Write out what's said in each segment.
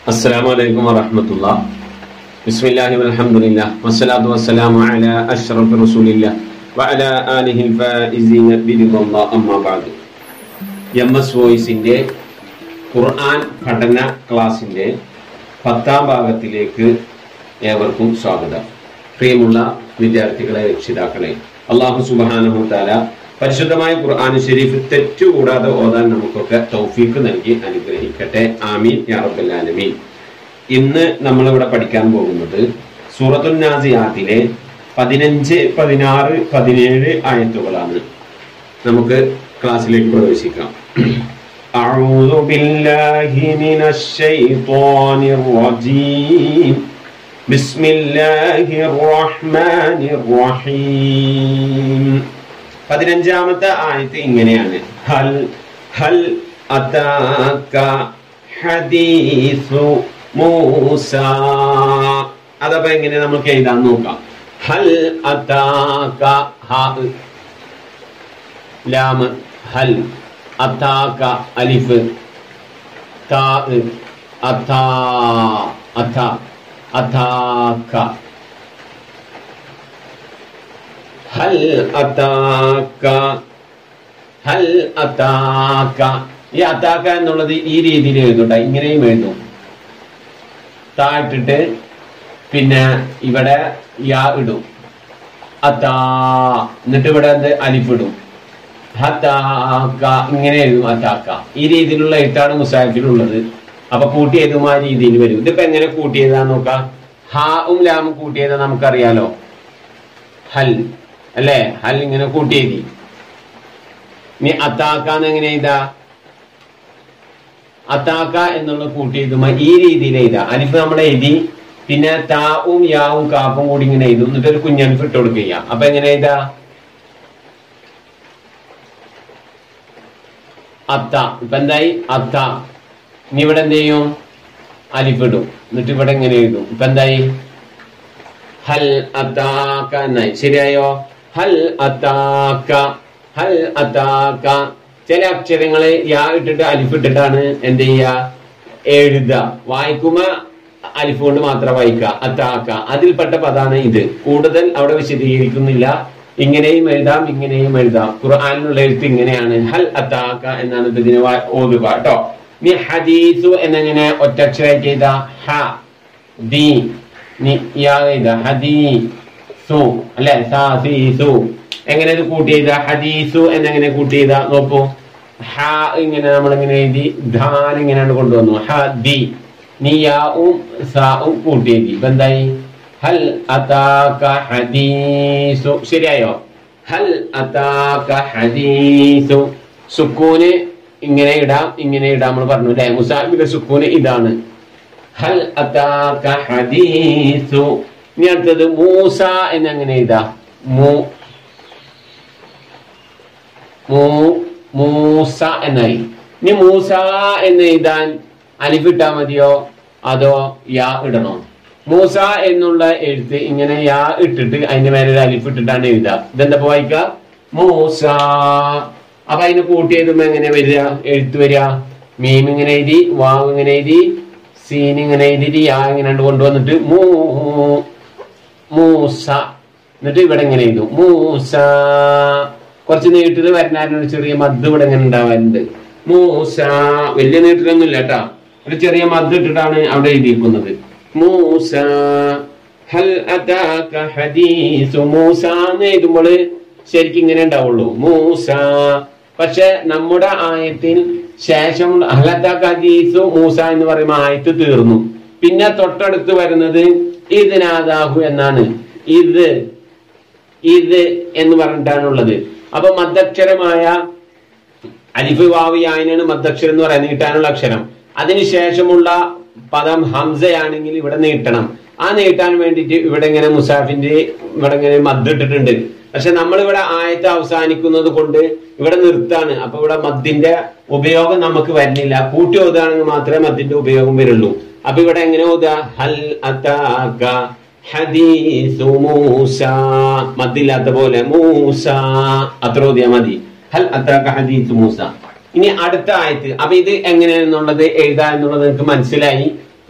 السلام عليكم ورحمة الله بسم الله والحمد لله والصلاة والسلام على أشرف رسول الله وعلى آله الفائزين برضا الله أما بعد M S വോയിസിന്റെ ഖുർആൻ പഠന ക്ലാസിന്റെ പത്താം ഭാഗത്തിലേക്ക് ഏവർക്കും സ്വാഗതം പ്രിയമുള്ള വിദ്യാർത്ഥികളെ രക്ഷിതാക്കളെ അള്ളാഹു സുബാനഹു താല പരിശുദ്ധമായ ഖുർആൻ ഷെരീഫ് തെറ്റുകൂടാതെ ഓതാൻ നമുക്കൊക്കെ തൗഫീക്ക് നൽകി അനുഗ്രഹിക്കട്ടെ ആമീൻ യാ റബ്ബൽ ആലമീൻ ഇന്ന് നമ്മളിവിടെ പഠിക്കാൻ പോകുന്നത് സൂറത്തുൽ നാസിയാത്തിലെ പതിനഞ്ച് പതിനാറ് പതിനേഴ് ആയത്തുകളാണ് നമുക്ക് ക്ലാസ്സിലേക്ക് പ്രവേശിക്കാം أعوذ بالله من الشيطان الرجيم بسم الله الرحمن الرحيم പതിനഞ്ചാമത്തെ ആയത്ത് ഇങ്ങനെയാണ് ഹൽ ഹൽ അതാക ഹദീസു മൂസ അതപ്പോ എങ്ങനെ നമുക്ക് എഴുതാൻ നോക്കാം ഹൽ അതാക ഹാ ലാം ഹൽ അതാക അലിഫ് താ അതാ അഥ അതാക ഹൽ അതാക ഹൽ അതാക ഈ അതാക എന്നുള്ളത് ഈ രീതിയിൽ എഴുതുണ്ട ഇങ്ങനെയും എഴുതും താഴ്ത്തിട്ട് പിന്നെ ഇവിടെ യാ ഇടും അതാ എന്നിട്ട് ഇവിടെ എന്ത് അലിഫ് ഇടും ഹതാക്ക ഇങ്ങനെ എഴുതും അതാക്ക ഈ രീതിയിലുള്ള എഴുത്താണ് മുസാഫിലുള്ളത് അപ്പൊ കൂട്ടി എഴുതും ആ രീതിയിൽ വരും ഇതിപ്പോ എങ്ങനെ കൂട്ടി എഴുതാൻ നോക്കാം ഹാവും ലാമും കൂട്ടി എഴുതാൻ നമുക്കറിയാലോ ഹൽ അല്ലേ ഹൽ ഇങ്ങനെ കൂട്ടി എഴുതി ഇനി അത്താക്കാന്ന് എങ്ങനെ എഴുതാ അത്താക്ക എന്നുള്ള കൂട്ടി എഴുതുമ്പോ ഈ രീതിയിൽ എഴുതാ അലിഫ് നമ്മൾ എഴുതി പിന്നെ താവും യാവും കാപ്പും കൂടി ഇങ്ങനെ എഴുതും എന്നിട്ട് ഒരു കുഞ്ഞലിഫ് ഇട്ട് കൊടുക്കുക അപ്പൊ എങ്ങനെ എഴുതാ അത്ത ഇപ്പൊ എന്തായി അത്ത ഇനി ഇവിടെ എന്ത് ചെയ്യും അലിഫിടും എന്നിട്ട് ഇവിടെ എങ്ങനെ എഴുതും ഇപ്പൊ എന്തായി ഹൽ അത്താക്ക എന്നായി ശരിയായോ ഹൽ അത്താക്ക ഹൽ അത്താക്ക ചില അക്ഷരങ്ങള് യാ ഇട്ടിട്ട് അലിഫ് ഇട്ടിട്ടാണ് എന്ത് ചെയ്യുക എഴുതുക വായിക്കുമ്പോ അലിഫ് കൊണ്ട് മാത്രം വായിക്കുക അത്താക്ക അതിൽപ്പെട്ട പദാണ് ഇത് കൂടുതൽ അവിടെ വിശദീകരിക്കുന്നില്ല ഇങ്ങനെയും എഴുതാം ഇങ്ങനെയും എഴുതാം ഖുർആാനിലുള്ള എഴുത്ത് ഇങ്ങനെയാണ് ഹൽ അത്താക്ക എന്നാണ് ഇപ്പൊ ഇതിന് വാ- ഓതുക കേട്ടോ നീ ഹദീസു എന്നെങ്ങനെ ഒറ്റക്ഷരായിട്ട് ചെയ്ത ഹ ദി നി യാ എഴുത ഹദീസു അല്ലെ സാസീസു എങ്ങനെ ഇത് കൂട്ടി ചെയ്ത ഹദീസു എന്നെങ്ങനെ കൂട്ടി ചെയ്ത നോക്കൂ ഹ ഇങ്ങനെ നമ്മൾ ഇങ്ങനെ എഴുതി ധാൻ ഇങ്ങനെയാണ് കൊണ്ടുവന്നു ഹ ദി നിയാവും സാവും കൂട്ടി എഴുതി ഇപ്പൊ എന്തായി ഹൽ അതാക ഹദീസു ശരിയായോ ഹൽ അതാക ഹദീസു സുക്കൂന് ഇങ്ങനെ ഇടാം ഇങ്ങനെ ഇടാം നമ്മൾ പറഞ്ഞു അല്ലെ മുസാഹിബിലെ സുക്കൂന് ഇതാണ് ഹൽ അതാക ഹദീസു ഇനി അടുത്തത് മൂസ എന്നെങ്ങനെ ഇതാ മൂ മൂ മൂസ എന്നായി ഇനി മൂസ എന്ന് എഴുതാൻ അലിഫിട്ടാ മതിയോ അതോ യാ ഇടണോ മൂസ എന്നുള്ള എഴുത്ത് ഇങ്ങനെ യാ ഇട്ടിട്ട് അതിന്റെ മേലെ ഒരു അലിഫ് ഇട്ടിട്ടാണ് എഴുതുക ഇതെന്താ വായിക്ക മൂസ അപ്പൊ അതിന് കൂട്ടി എഴുതുമ്പോ എങ്ങനെ വരിക എഴുത്ത് വരിക മീം ഇങ്ങനെ എഴുതി വാവ് ഇങ്ങനെ എഴുതി സീൻ ഇങ്ങനെ എഴുതിയിട്ട് യാ ഇങ്ങനെ കൊണ്ടുവന്നിട്ട് മൂ മൂസ എന്നിട്ട് ഇവിടെ എങ്ങനെ എഴുതും മൂസ കുറച്ച് നീട്ടിൽ വരണാരൊരു ചെറിയ മദ് ഇവിടെ ഇങ്ങനെ ഉണ്ടാവാറുണ്ട് മൂസ വലിയ നീട്ടിലൊന്നും ഇല്ല കേട്ടാ ഒരു ചെറിയ മദ് ഇട്ടിട്ടാണ് അവിടെ എഴുതിയിരിക്കുന്നത് മൂസ ഹൽ അതാക ഹദീസു മൂസ എന്ന് എഴുതുമ്പോൾ ശരിക്കും ഇങ്ങനെ ഉണ്ടാവുള്ളൂ മൂസ പക്ഷെ നമ്മുടെ ആയത്തിൽ ശേഷം ഹൽ അതാക ഹദീസു മൂസ എന്ന് പറയുമ്പോൾ ആയത്ത് തീർന്നു പിന്നെ തൊട്ടടുത്ത് വരുന്നത് ഇതിനാദാഹു എന്നാണ് ഇത് ഇത് എന്ന് പറഞ്ഞിട്ടാണുള്ളത് അപ്പൊ മദ്ദക്ഷരമായ അലിഫ് വാവ് യായനാണ് മദ്ദക്ഷരം എന്ന് പറയുന്നത് നീട്ടാനുള്ള അക്ഷരം അതിനുശേഷമുള്ള പദം ഹംസയാണെങ്കിൽ ഇവിടെ നീട്ടണം ആ നീട്ടാൻ വേണ്ടിയിട്ട് ഇവിടെ ഇങ്ങനെ മുസാഫിന്റെ ഇവിടെ ഇങ്ങനെ മദ് ഇട്ടിട്ടുണ്ട് പക്ഷെ നമ്മൾ ഇവിടെ ആയത്ത് അവസാനിക്കുന്നത് കൊണ്ട് ഇവിടെ നിർത്താണ് അപ്പൊ ഇവിടെ മദ്ദിന്റെ ഉപയോഗം നമുക്ക് വരുന്നില്ല കൂട്ടി ഓതുകയാണെങ്കിൽ മാത്രമേ മദ്ദിന്റെ ഉപയോഗം വരുള്ളൂ അപ്പൊ ഇവിടെ എങ്ങനെ ഓതുക ഹൽ അതാക ഹദീസു മൂസ മദ്ദില്ലാത്ത പോലെ മൂസ അത്ര ഓതിയാ മതി ഹൽ അതാക ഹദീസു മൂസ ഇനി അടുത്ത ആയത്ത് അപ്പൊ ഇത് എങ്ങനെയാണെന്നുള്ളത് എഴുതാ എന്നുള്ളത് നിങ്ങൾക്ക് മനസ്സിലായി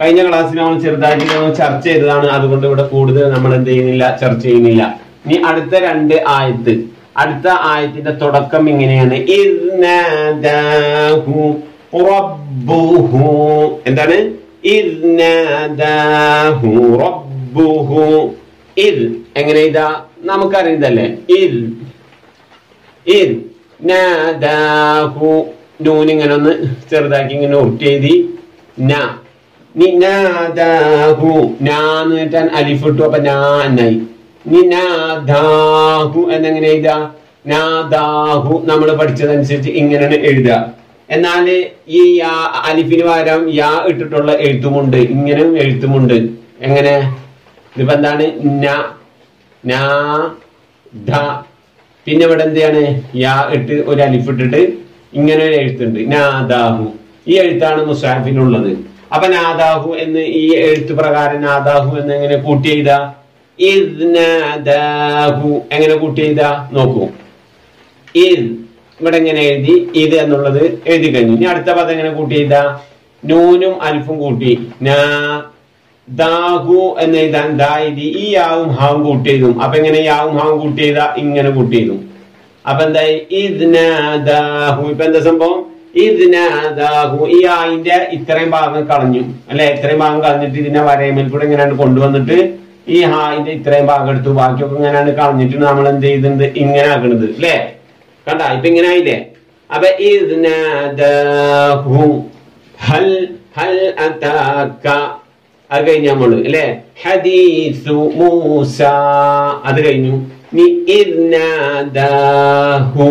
കഴിഞ്ഞ ക്ലാസ്സിൽ നമ്മൾ ചെറുതായിട്ട് ഒന്ന് ചർച്ച ചെയ്തതാണ് അതുകൊണ്ട് ഇവിടെ കൂടുതൽ നമ്മൾ എന്ത് ചെയ്യുന്നില്ല ചർച്ച ചെയ്യുന്നില്ല ഇനി അടുത്ത രണ്ട് ആയത്ത് അടുത്ത ആയത്തിന്റെ തുടക്കം ഇങ്ങനെയാണ് ഇദ് നാദാഹു റബ്ബുഹു എന്താണ് ഇദ് നാദാഹു റബ്ബുഹു ഇദ് എങ്ങനെ ഇതാ നമുക്കറിയുന്നതല്ലേ ഇദ് ഇദ് നാദാഹു നൂൻ ഇങ്ങനെ ഒന്ന് ചെറുതാക്കി ഇങ്ങനെ ഉരുട്ടി എഴുതി ന നി നാദാഹു നാന്ന് വെച്ചാൽ അലിഫ് ഇട്ടു അപ്പൊ നാ എന്നായി നി നാദാഹു എന്നെങ്ങനെ എഴുതുക നാദാഹു നമ്മൾ പഠിച്ചതനുസരിച്ച് ഇങ്ങനെയാണ് എഴുതുക എന്നാല് ഈ യാ അലിഫിന് പകരം യാ ഇട്ടിട്ടുള്ള എഴുത്തുമുണ്ട് ഇങ്ങനെ എഴുത്തുമുണ്ട് എങ്ങനെ ഇതിപ്പോ എന്താണ് ന നാ ധ പിന്നെ ഇവിടെ എന്താണ് യാ ഇട്ട് ഒരു അലിഫ് ഇട്ടിട്ട് ഇങ്ങനെ ഒരു എഴുത്തുണ്ട് നാദാഹു ഈ എഴുത്താണ് മുസാഫിനുള്ളത് അപ്പൊ നാദാഹു എന്ന് ഈ എഴുത്ത് പ്രകാരം നാദാഹു എന്ന് എങ്ങനെ കൂട്ടി ചെയ്ത ഇദ്നാദാഹു എങ്ങനെ കൂട്ടി ചെയ്ത നോക്കൂ ഇദ് ഇവിടെ എങ്ങനെ എഴുതി ഇത് എന്നുള്ളത് എഴുതി കഴിഞ്ഞു ഇനി അടുത്ത പദം എങ്ങനെ കൂട്ടി ചെയ്ത നൂനും അൽഫും കൂട്ടി നാ ദാഹു എന്ന് എഴുതാൻ ദാ എഴുതി ഈ യാവും ഹാവും കൂട്ടി എഴുതും അപ്പൊ എങ്ങനെ യാവും ഹാവും കൂട്ടി ചെയ്ത ഇങ്ങനെ കൂട്ടി എഴുതും അപ്പൊ എന്തായി ഇദ്നാദാഹു ഇപ്പൊ എന്താ സംഭവം ഇദ്നാദാഹു ഈ ആയിന്റെ ഇത്രയും ഭാഗം കളഞ്ഞു അല്ലെ ഇത്രയും ഭാഗം കളഞ്ഞിട്ട് ഇതിനെ വരയമേൽ കൂടെ ഇങ്ങനെയാണ് കൊണ്ടുവന്നിട്ട് ഈ ഹായിന്റെ ഇത്രയും ഭാഗം എടുത്തു ബാക്കിയൊക്കെ ഇങ്ങനെയാണ് കളഞ്ഞിട്ട് നമ്മൾ എന്ത് ചെയ്തിട്ടുണ്ട് ഇങ്ങനെ ആക്കണത് അല്ലേ കണ്ട ഇപ്പൊ ഇങ്ങനെ ആയില്ലേ അപ്പൊ ഇദ്നാദാഹു ഹൽ ഹൽ അതാക അത് കഴിഞ്ഞ നമ്മള് അല്ലെ ഹദീസു മൂസ അത് കഴിഞ്ഞു നീ ഇദ്നാദാഹു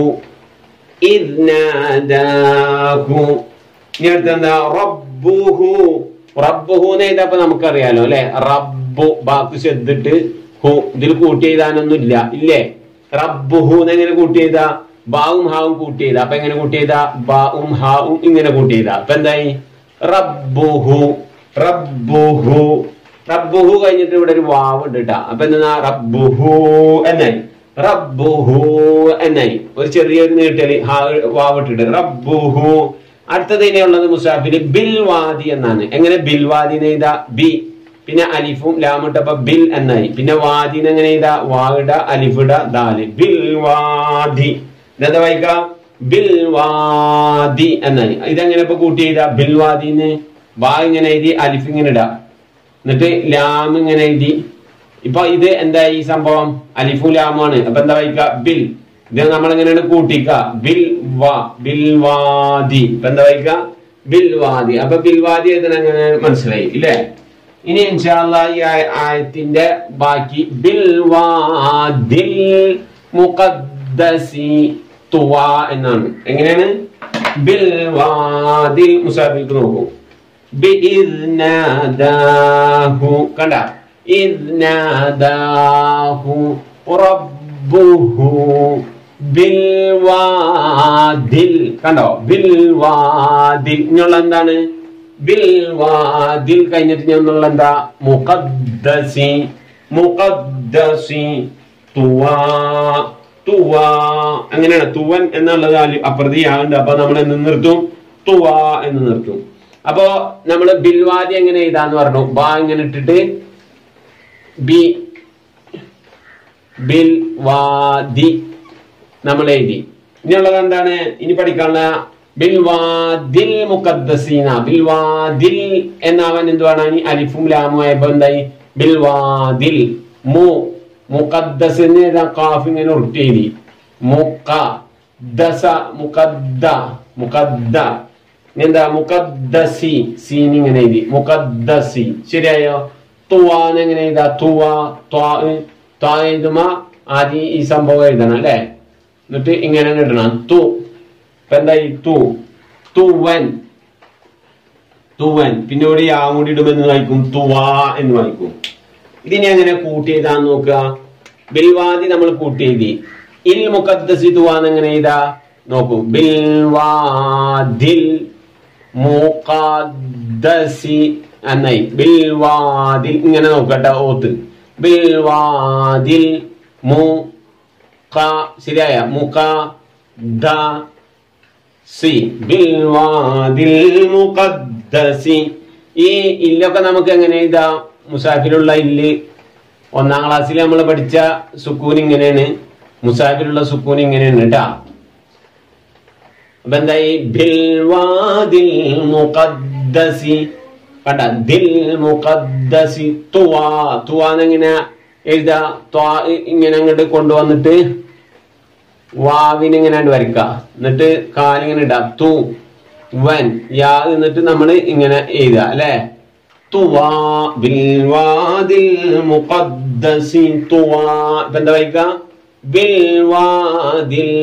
ഇദ്നാദാഹു ഇനി അടുത്തെന്താ റബ്ബുഹു റബ്ബുഹു എന്ന് എഴുതപ്പോ നമുക്കറിയാലോ അല്ലെ റബ്ബു ബാക്ക് ശ്രദ്ധിട്ട് ഹു ഇതിൽ കൂട്ടി എഴുതാനൊന്നും ഇല്ല ഇല്ലേ റബ്ബുഹു എന്ന് എങ്ങനെ കൂട്ടി ചെയ്താ ബാവും ഹാവും കൂട്ടി ചെയ്താ അപ്പൊ എങ്ങനെ കൂട്ടി ചെയ്താ ബാവും ഹാവും ഇങ്ങനെ കൂട്ടി ചെയ്താ അപ്പൊ എന്തായി റബ്ബുഹു റബ്ബുഹു റബ്ബുഹു കഴിഞ്ഞിട്ട് ഇവിടെ ഒരു വാവ് ഉണ്ട് കേട്ടാ അപ്പൊ എന്താ റബ്ബുഹു എന്നായി റബ്ബുഹു എന്നായി ഒരു ചെറിയൊരു നീട്ടല് ഹാ വാവ് ഇട്ടിട്ട് റബ്ബുഹു അടുത്തത് ഇനിയുള്ളത് മുസാഫില് ബിൽ വാദി എന്നാണ് എങ്ങനെ ബിൽ വാദി എന്ന് എഴുതാ ബി പിന്നെ അലിഫും ലാമിട്ടപ്പോ ബിൽ എന്നായി പിന്നെ വാദിന് എങ്ങനെ എഴുതാ വാവിട അലിഫിട ദാല് ബിൽ വാദി ഇതെന്താ വായിക്ക ബിൽ വാദി എന്നായി ഇതെങ്ങനെ ഇപ്പൊ കൂട്ടി എഴുതാ ബിൽ വാദിന്ന് ബാ ഇങ്ങനെ എഴുതി അലിഫ് ഇങ്ങനെ ഇടാ എന്നിട്ട് ലാം ഇങ്ങനെ എഴുതി ഇപ്പൊ ഇത് എന്താ ഈ സംഭവം അലിഫും ലാമാണ് അപ്പൊ എന്താ വായിക്ക ബിൽ ഇത് നമ്മൾ എങ്ങനെയാണ് കൂട്ടിക്ക ബിൽ വാ ബിൽ വാദി ഇപ്പൊ എന്താ വായിക്ക ബിൽ വാദി അപ്പൊ ബിൽ വാദി എഴുതണ എങ്ങനെ മനസ്സിലായി ഇല്ലേ ഇനി ഇൻഷാല്ല ഈ ആയ- ആയത്തിന്റെ ബാക്കി ബിൽ വാദിൽ മുഖദ്ദസി തുവ എന്നാണ് എങ്ങനെയാണ് ബിൽ വാദിൽ മുസാഫിക്ക് നോക്കൂ بإذ ناداه കണ്ട إذ ناداه ربه ബിൽവാദിൽ കണ്ടോ ബിൽവാദിൽ ഇനിയുള്ള എന്താണ് ബിൽവാദിൽ കഴിഞ്ഞിട്ട് ഞാനുള്ള എന്താ മുഖദ്ദസി മുഖദ്ദസി തുവാ തുവാ അങ്ങനെയാണ് തുവൻ എന്നുള്ളത് അലി- അപ്പുറത്ത് യാണ്ട് അപ്പൊ നമ്മൾ എന്ന് നിർത്തും തുവാ എന്ന് നിർത്തും അപ്പോ നമ്മള് ബിൽവാദി എങ്ങനെ എഴുതാന്ന് പറഞ്ഞു ബാ ഇങ്ങനെ ഇട്ടിട്ട് ബി ബിൽ വാദി നമ്മൾ എഴുതി ഇനിയുള്ളത് എന്താണ് ഇനി പഠിക്കാനുള്ള ബിൽവാദിൽ മുഖദ്ദസീന ബിൽവാദിൽ എന്നാവൻ എന്തുവാണ് ഇനി അലിഫും ലാമും ആയപ്പോ എന്തായി ബിൽവാദിൽ മു മുഖദ്ദസ് എന്ന് എഴുതാൻ കാഫ് ഇങ്ങനെ ഉരുട്ടി എഴുതി മുക്ക ദസ മുഖദ്ദ മുഖദ്ദ ഇനി എന്താ മുഖദ്ദസി സീൻ ഇങ്ങനെ എഴുതി മുഖദ്ദസി ശരിയായോ തുവാന്ന് എങ്ങനെ എഴുതാ തുവ ത്വാ ത്വാ എഴുതുമ്പോ ആദ്യം ഈ സംഭവം എഴുതണം അല്ലെ എന്നിട്ട് ഇങ്ങനെ ഇടണം തു ഇപ്പൊ എന്തായി തു തുവൻ തുവൻ പിന്നെ ഇവിടെ യാ കൂടി ഇടുമെന്ന് വായിക്കും തുവാ എന്ന് വായിക്കും ഇതിനെ അങ്ങനെ കൂട്ടി എഴുതാൻ നോക്കുക ബിൽവാദി നമ്മൾ കൂട്ടി എഴുതി ഇൽ മുഖദ്ദസി തുവാന്ന് എങ്ങനെ എഴുതാ നോക്കൂ ബിൽവാദിൽ മുഖദ്ദസി എന്നായി ബിൽവാദിൽ ഇങ്ങനെ നോക്കട്ടെ ഓത്ത് ബിൽവാദിൽ മു ക ശരിയായ മുഖ ദ സി ബിൽവാദിൽ മുഖദ്ദസി ഈ ഇല്ലൊക്കെ നമുക്ക് എങ്ങനെ എഴുതാ മുസാഫിലുള്ള ഇല്ല് ഒന്നാം ക്ലാസ്സിൽ നമ്മൾ പഠിച്ച സുക്കൂൻ ഇങ്ങനെയാണ് മുസാഫിലുള്ള സുക്കൂൻ ഇങ്ങനെയാണ് കേട്ടാ അപ്പൊ എന്തായി ബിൽ വാദിൽ മുഖദ്ദസി കണ്ട ദിൽ മുഖദ്ദസി തുവാ തുവാന്നെങ്ങനെ എഴുതാ ത്വാ ഇങ്ങനെ അങ്ങോട്ട് കൊണ്ടുവന്നിട്ട് വാവിനെ ഇങ്ങനെ അങ്ങട് വരയ്ക്ക എന്നിട്ട് കാലിങ്ങനെ ഇടാം തു വൻ യാ എന്നിട്ട് നമ്മൾ ഇങ്ങനെ എഴുതുക അല്ലെ തുവാ ബിൽ വാദിൽ മുഖദ്ദസി തുവാ ഇപ്പൊ എന്താ വായിക്ക ബിൽ വാദിൽ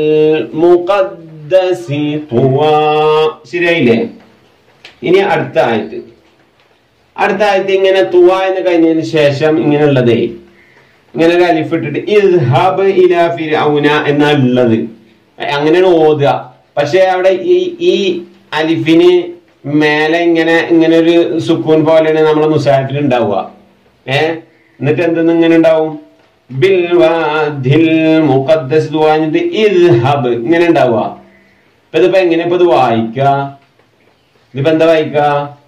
മുഖദ്ദസി തുവാ ശരിയായില്ലേ ഇനി അടുത്ത ആയത്ത് അടുത്ത ആയത്ത് ഇങ്ങനെ തുവ എന്ന് കഴിഞ്ഞതിന് ശേഷം ഇങ്ങനെയുള്ളതേ ഇങ്ങനെ ഒരു അലിഫ് ഇട്ടിട്ട് ഇദ്ഹബ് ഇലാ ഫിർഔന എന്നാ ഉള്ളത് അങ്ങനെയാണ് ഓതുക പക്ഷെ അവിടെ ഈ ഈ അലിഫിന് മേലെ ഇങ്ങനെ ഇങ്ങനെ ഒരു സുക്കൂൻ പോലെയാണ് നമ്മളെ മുസാഫിൽ ഉണ്ടാവുക ഏ എന്നിട്ട് എന്തെന്ന് ഇങ്ങനെ ഉണ്ടാവും ബിൽ വാദിൽ മുഖദ്ദസ് തുവാഞ്ഞിട്ട് ഇദ്ഹബ് ഇങ്ങനെ ഉണ്ടാവുക ഇപ്പൊ ഇതിപ്പോ എങ്ങനെ ഇപ്പൊ ഇത് വായിക്ക ഇതിപ്പോ എന്താ വായിക്ക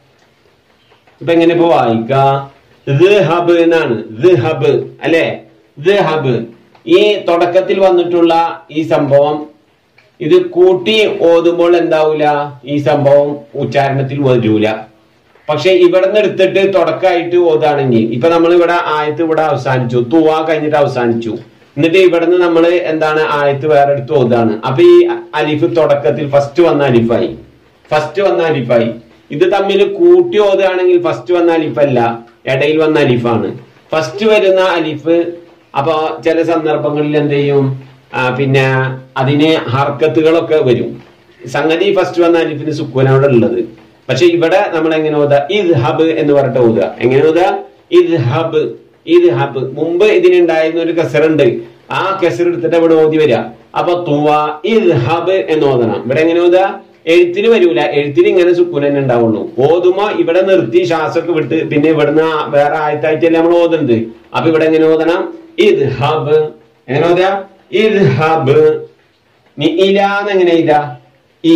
ഇപ്പൊ എങ്ങനെ ഇപ്പൊ വായിക്ക ഹബ് എന്നാണ് ഹബ് അല്ലെ ഹബ് ഈ തുടക്കത്തിൽ വന്നിട്ടുള്ള ഈ സംഭവം ഇത് കൂട്ടി ഓതുമ്പോൾ എന്താവൂല ഈ സംഭവം ഉച്ചാരണത്തിൽ വരൂല പക്ഷെ ഇവിടെ നിന്ന് എടുത്തിട്ട് തുടക്കമായിട്ട് ഓതാണെങ്കിൽ ഇപ്പൊ നമ്മൾ ഇവിടെ ആയത്ത് ഇവിടെ അവസാനിച്ചു തുവ കഴിഞ്ഞിട്ട് അവസാനിച്ചു എന്നിട്ട് ഇവിടെ നിന്ന് നമ്മൾ എന്താണ് ആയത്ത് വേറെ എടുത്ത് ഓതാണ് അപ്പൊ ഈ അലിഫ് തുടക്കത്തിൽ ഫസ്റ്റ് വന്ന അലിഫായി ഫസ്റ്റ് വന്ന അലിഫായി ഇത് തമ്മിൽ കൂട്ടി ഓതുകയാണെങ്കിൽ ഫസ്റ്റ് വന്ന അലിഫല്ല ഇടയിൽ വന്ന അലിഫാണ് ഫസ്റ്റ് വരുന്ന അലിഫ് അപ്പൊ ചില സന്ദർഭങ്ങളിൽ എന്ത് ചെയ്യും ആ, പിന്നെ അതിന് ഹർക്കത്തുകളൊക്കെ വരും സംഗതി ഫസ്റ്റ് വന്ന അലിഫിന് സുക്കൂൻ അവിടെ ഉള്ളത് പക്ഷെ ഇവിടെ നമ്മൾ എങ്ങനെ ഓതുക ഇത് ഹബ് എന്ന് പറഞ്ഞിട്ട് ഓതുക എങ്ങനെ ഓതുക ഇത് ഹബ് ഇത് ഹബ് മുമ്പ് ഇതിനുണ്ടായിരുന്ന ഒരു കസറുണ്ട് ആ കസർ എടുത്തിട്ട് ഇവിടെ ഓതി വരിക അപ്പൊ തുവ ഇത് ഹബ് എന്ന് ഓതണം ഇവിടെ എങ്ങനെ ഓതുക എഴുത്തിന് വരൂല എഴുത്തിന് ഇങ്ങനെ സുക്കൂൻ തന്നെ ഉണ്ടാവുള്ളൂ ഓതുമ്പോ ഇവിടെ നിർത്തി ശ്വാസമൊക്കെ വിട്ട് പിന്നെ ഇവിടുന്ന് ആ വേറെ ആയത്തായിട്ടല്ലേ നമ്മൾ ഓതുന്നത് അപ്പൊ ഇവിടെ എങ്ങനെ ഓതണം ഇത് ഹബ് എങ്ങനെ ഓതുക ഇത് ഹബ് നീ ഇലാന്ന് എങ്ങനെ ഇല ഈ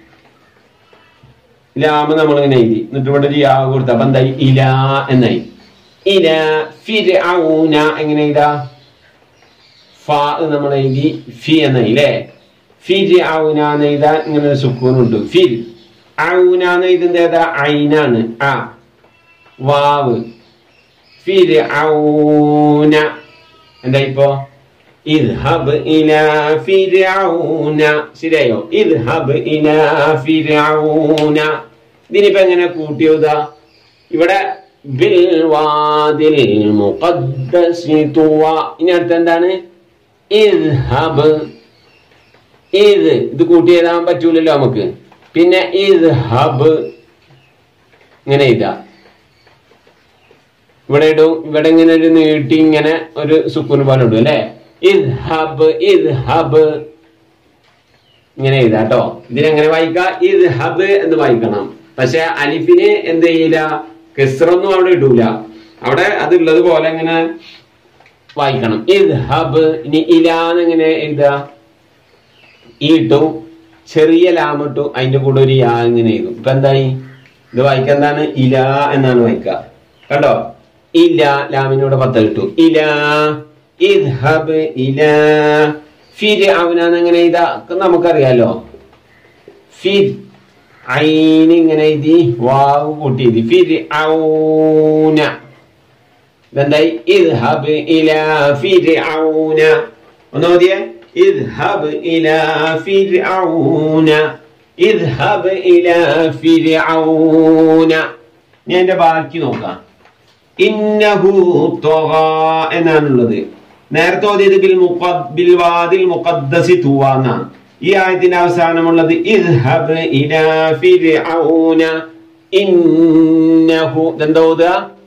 ലാമ് നമ്മൾ ഇങ്ങനെ എഴുതി എന്നിട്ട് ഇവിടെ ഒരു യാ കൊടുത്ത അപ്പൊ എന്തായി ഇല എന്നായി ഇല ഫിർഔന എങ്ങനെ എഴുതാ ഫ നമ്മൾ എഴുതി ഫി എന്നായി അല്ലേ ഫിർഔന എന്ന് എഴുതാൻ ഇങ്ങനെ ഒരു സുക്കൂനുണ്ട് ഫിൽ ഔന എന്ന് എഴുതുന്നത് ഏതാ ഐനാണ് ആ വാവ് ഫിർഔന എന്താ ഇപ്പോ ഇദ്ഹബ് ഇലാ ഫിർഔന ശരിയായോ ഇദ്ഹബ് ഇലാ ഫിർഔന ഇതിനിപ്പോ എങ്ങനെ കൂട്ടിയതാ ഇവിടെ ബിൽ വാദിൽ മുഖദ്ദസി തുവ ഇനി അടുത്ത എന്താണ് ഇദ്ഹബ് ഇത് ഇത് കൂട്ടി എഴുതാൻ പറ്റൂലല്ലോ നമുക്ക് പിന്നെ ഇദ്ഹബ് ഇങ്ങനെ എഴുതാം ഇവിടെ ഇടും ഇവിടെ ഇങ്ങനെ ഒരു നീട്ടി ഇങ്ങനെ ഒരു സുക്കൂന് പോലെ ഇടും അല്ലെ ഇത് ഹബ് ഇത് ഹബ് ഇങ്ങനെ എഴുതാട്ടോ ഇതിനെങ്ങനെ വായിക്കാം ഇത് ഹബ് എന്ന് വായിക്കണം പക്ഷെ അലിഫിന് എന്ത് ചെയ്യില്ല കെസ്റൊന്നും അവിടെ ഇടൂല അവിടെ അതുള്ളത് പോലെ ഇങ്ങനെ വായിക്കണം ഇത് ഹബ് ഇനി ഇലാന്ന് എങ്ങനെ എഴുതാ ഈ ഇട്ടു ചെറിയ ലാം ഇട്ടു അതിന്റെ കൂടെ ഒരു യാ ഇങ്ങനെ എഴുതും ഇപ്പൊ എന്തായി ഇത് വായിക്കാൻ എന്താണ് ഇല എന്നാണ് വായിക്കുക കണ്ടോ ഇല ലാമിനൂടെ പത്ത് കിട്ടു ഇല ഇദ്ഹബ് ഇല ഫിർ അവനാന്ന് എങ്ങനെ എഴുതാ ഒക്കെ നമുക്കറിയാലോ ഫിർ ഐന് ഇങ്ങനെ എഴുതി വാവ് കൂട്ടി എഴുതി ഫിർ ഔന ഇതെന്തായി ഇദ്ഹബ് ഇല ഫിർ ഔന ഒന്ന് നോക്കിയേ اذهب إلى فرعون اذهب إلى فرعون ഞാൻ എന്റെ ബാക്കി നോക്കാം ഇന്നഹു ത്വഗ എന്നാണുള്ളത് നേരത്തെ ഓതിയത് ബിൽ മുഖദ് ബിൽ വാദിൽ മുഖദ്ദസി തുവ എന്നാണ് ഈ ആയത്തിന്റെ അവസാനമുള്ളത് ഇദ്ഹബ് ഇലാ ഫിർഔന ഇന്നഹു ഇതെന്താ ഓതുക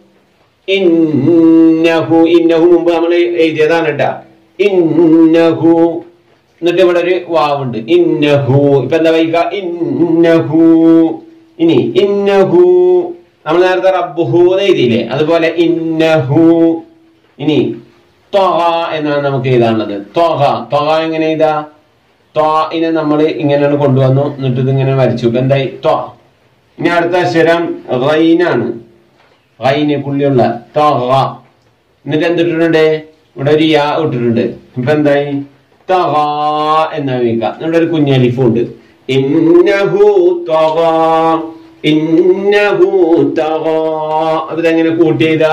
ഇന്നഹു ഇന്നഹു മുമ്പ് നമ്മൾ എഴുതിയതാണ് കേട്ടാ ഇന്നഹു എന്നിട്ട് ഇവിടെ ഒരു വാവുണ്ട് ഇന്നഹു ഇപ്പൊ എന്താ വൈക ഇന്നഹു ഇനി ഇന്നഹു നമ്മൾ നേരത്തെ റബ്ബുഹു എന്ന് എഴുതിയില്ലേ അതുപോലെ ഇന്നഹു ഇനി ത്വഗ എന്നാണ് നമുക്ക് എഴുതാനുള്ളത് ത്വഗ ത്വഗ എങ്ങനെ എഴുതാ ത്വാഇനെ നമ്മൾ ഇങ്ങനെയാണ് കൊണ്ടുവന്നു എന്നിട്ട് ഇത് ഇങ്ങനെ വരച്ചു ഇപ്പൊ എന്തായി ത്വ ഇനി അടുത്ത അക്ഷരം റൈനാണ് റൈന് പുള്ളിയുള്ള തഗ എന്നിട്ട് എന്തിട്ടിട്ടുണ്ട് ഇവിടെ ഒരു യാ ഇട്ടിട്ടുണ്ട് ഇപ്പൊ എന്തായി തഗ എന്നാ വിളിക്കാം ഇവിടെ ഒരു കുഞ്ഞലിഫും ഉണ്ട് ഇന്നഹു തഗ ഇന്നഹു തഗ അപ്പൊ ഇതെങ്ങനെ കൂട്ടി ചെയ്താ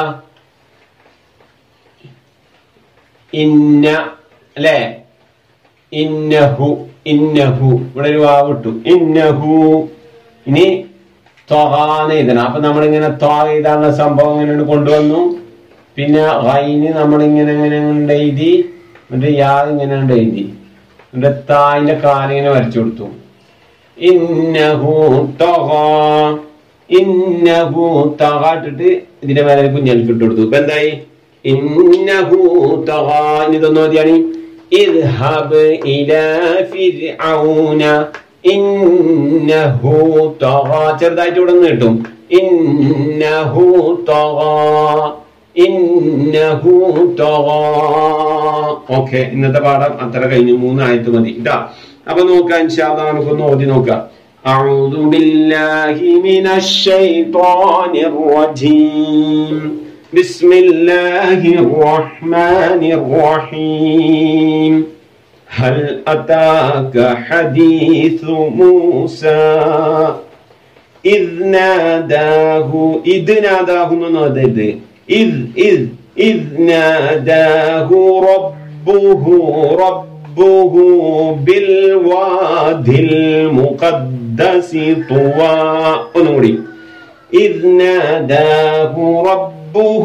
ഇന്ന അല്ലേ ഇന്നഹു ഇന്നഹു ഇവിടെ ഒരു വാവ് ഇട്ടു ഇന്നഹു ഇനി തൊഹാന്ന് എഴുതണം അപ്പൊ നമ്മളിങ്ങനെ തൊ എഴുതാനുള്ള സംഭവം ഇങ്ങനെ കൊണ്ടുവന്നു പിന്നെ റൈന് നമ്മളിങ്ങനെ ഇങ്ങനെ കൊണ്ട് എഴുതി എന്നിട്ട് യാ ഇങ്ങനെ കൊണ്ട് എഴുതി എന്നിട്ട് തായിന്റെ കാലിങ്ങനെ വരച്ചു കൊടുത്തു ഇന്നഹു തൊഹ ഇന്നഹു തൊഹ ഇട്ടിട്ട് ഇതിന്റെ മേലെ കുഞ്ഞലിക്ക് ഇട്ട് കൊടുത്തു ഇപ്പൊ എന്തായി ഇന്നഹു തൊഹ ഇനി ഇതൊന്നും മതിയാണ് اذهب إلى فرعون ഇന്നഹു طغى ചെറുതായിട്ട് ഇവിടെ നിന്ന് കിട്ടും ഇന്നഹു طغى ഇന്നഹു طغى ഓക്കെ ഇന്നത്തെ പാഠം അത്ര കഴിഞ്ഞു മൂന്നായിട്ട് മതി ഇതാ അപ്പൊ നോക്കാം ഇൻഷാല്ലാ നമുക്കൊന്ന് ഓതി നോക്കാം أعوذ بالله من الشيطان الرجيم بسم الله الرحمن الرحيم هل أتاك حديث موسى إذ ناداه إذ ناداه نادد إذ إذ إذ ناداه ربه ربه بالوادي المقدس طوى ونوري إذ ناداه ربه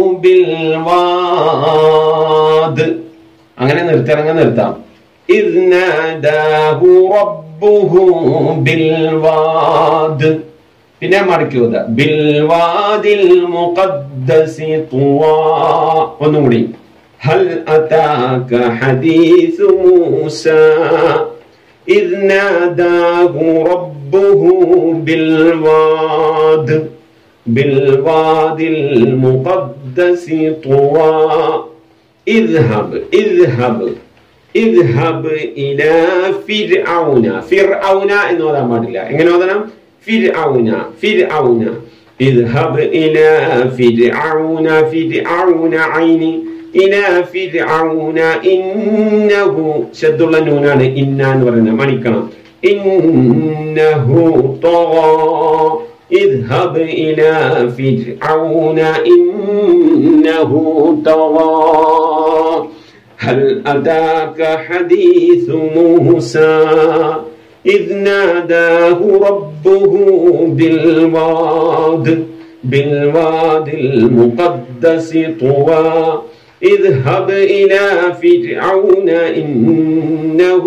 بالواد അങ്ങനെ നിർത്തിറങ്ങാൻ നിർത്താം إذ ناداه ربه بالواد പിന്നെ മടക്കി ഓതാ ബിൽവാദിൽ മുഖദ്ദസി തുവാ ഒന്നുകൂടി هل أتاك حديث موسى إذ ناداه ربه بالواد بالواد المقدس طوى اذهب اذهب اذهب إلى فرعون فرعون എന്ന് ഓതാൻ പാടില്ല എങ്ങനെ ഓതണം فرعون فرعون اذهب إلى فرعون فرعون عيني إلى فرعون إنه شد الله نونان إنا എന്ന് പറയുന്നത് മണിക്കണം إنه طغى اذهب إلى فرعون إنه طغى هل أتاك حديث موسى إذ ناداه ربه بالواد بالواد المقدس طوى اذهب إلى فرعون إنه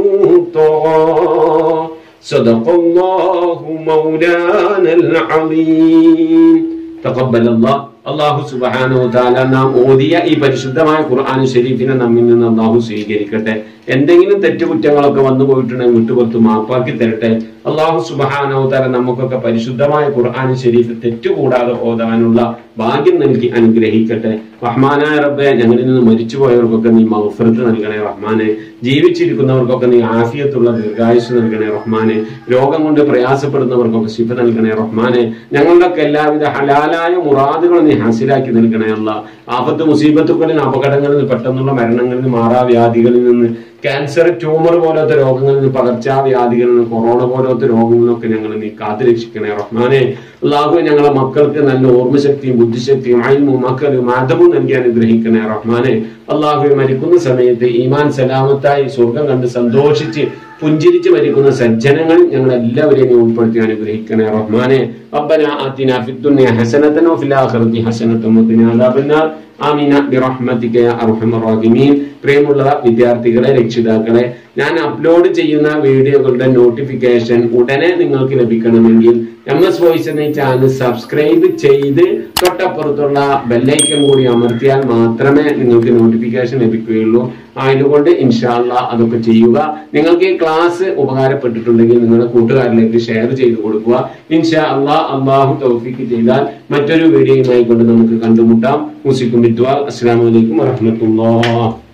طغى صدق الله مولانا العظيم تقبل الله അള്ളാഹു സുബാനോ താല നാം ഓതിയ ഈ പരിശുദ്ധമായ ഖുർആൻ ഷരീഫിനെ നമ്മിൽ നിന്ന് അള്ളാഹു സ്വീകരിക്കട്ടെ എന്തെങ്കിലും തെറ്റുകുറ്റങ്ങളൊക്കെ വന്നു പോയിട്ടുണ്ടെങ്കിൽ വിട്ടുപുറത്ത് മാപ്പാക്കി തരട്ടെ അള്ളാഹു സുബാനോ താല നമുക്കൊക്കെ പരിശുദ്ധമായ ഖുർആൻ ഷരീഫ് തെറ്റുകൂടാതെ ഓതാനുള്ള ഭാഗ്യം നൽകി അനുഗ്രഹിക്കട്ടെ റഹ്മാനായ റബ്ബെ ഞങ്ങളിൽ നിന്ന് മരിച്ചുപോയവർക്കൊക്കെ നീ മൗഫറത്ത് നൽകണേ റഹ്മാനെ ജീവിച്ചിരിക്കുന്നവർക്കൊക്കെ നീ ആഫിയത്തുള്ള ദീർഘായുസ് നൽകണേ റഹ്മാനെ രോഗം കൊണ്ട് പ്രയാസപ്പെടുന്നവർക്കൊക്കെ ശിഫ നൽകണേ റഹ്മാനെ ഞങ്ങളുടെയൊക്കെ എല്ലാവിധ ഹലാലായ മുറാദുകളും നീ ഹാസിലാക്കി നൽകണേ അല്ല ആപത്ത് മുസീബത്തുകളിൽ അപകടങ്ങളിൽ പെട്ടെന്നുള്ള മരണങ്ങളിൽ മാറാവ്യാധികളിൽ നിന്ന് ക്യാൻസർ ട്യൂമർ പോലത്തെ രോഗങ്ങളിൽ നിന്ന് പകർച്ചാവ്യാധികളിൽ നിന്ന് കൊറോണ പോലത്തെ രോഗങ്ങളിൽ നിന്നൊക്കെ ഞങ്ങൾ നീ കാത്തു രക്ഷിക്കണേ റഹ്മാനെ അള്ളാഹു ഞങ്ങളെ മക്കൾക്ക് നല്ല ഓർമ്മശക്തിയും ബുദ്ധിശക്തിയും അയിൽമും മക്കളും ആദവും നൽകി അനുഗ്രഹിക്കണേ റഹ്മാനെ അള്ളാഹു മരിക്കുന്ന സമയത്ത് ഈമാൻ സലാമത്തായി സ്വർഗം കണ്ട് സന്തോഷിച്ച് പുഞ്ചിരിച്ച് മരിക്കുന്ന സജ്ജനങ്ങൾ ഞങ്ങൾ എല്ലാവരെയും നീ ഉൾപ്പെടുത്തി അനുഗ്രഹിക്കണേ റഹ്മാനെ ربنا آتنا في الدنيا حسنة وفي الآخرة حسنة وقنا عذاب النار ആമീന ബിറഹ്മതിക യാ അർഹമർ റഹീമീൻ പ്രിയമുള്ള വിദ്യാർത്ഥികളെ രക്ഷിതാക്കളെ ഞാൻ അപ്ലോഡ് ചെയ്യുന്ന വീഡിയോകളുടെ നോട്ടിഫിക്കേഷൻ ഉടനെ നിങ്ങൾക്ക് ലഭിക്കണമെങ്കിൽ എം എസ് വോയിസ് എന്ന ഈ ചാനൽ സബ്സ്ക്രൈബ് ചെയ്ത് തൊട്ടപ്പുറത്തുള്ള ബെല്ലൈക്കൺ കൂടി അമർത്തിയാൽ മാത്രമേ നിങ്ങൾക്ക് നോട്ടിഫിക്കേഷൻ ലഭിക്കുകയുള്ളൂ ആയതുകൊണ്ട് ഇൻഷാല്ല അതൊക്കെ ചെയ്യുക നിങ്ങൾക്ക് ഈ ക്ലാസ് ഉപകാരപ്പെട്ടിട്ടുണ്ടെങ്കിൽ നിങ്ങളുടെ കൂട്ടുകാരിലേക്ക് ഷെയർ ചെയ്ത് കൊടുക്കുക ഇൻഷാ അള്ളാഹ് അള്ളാഹു തൗഫീക്ക് ചെയ്താൽ മറ്റൊരു വീഡിയോയുമായി കൊണ്ട് നമുക്ക് കണ്ടുമുട്ടാം മുസിക്കും വിദ്വാൽ അസ്സാം വലൈക്കും വറഹമത്തുള്ള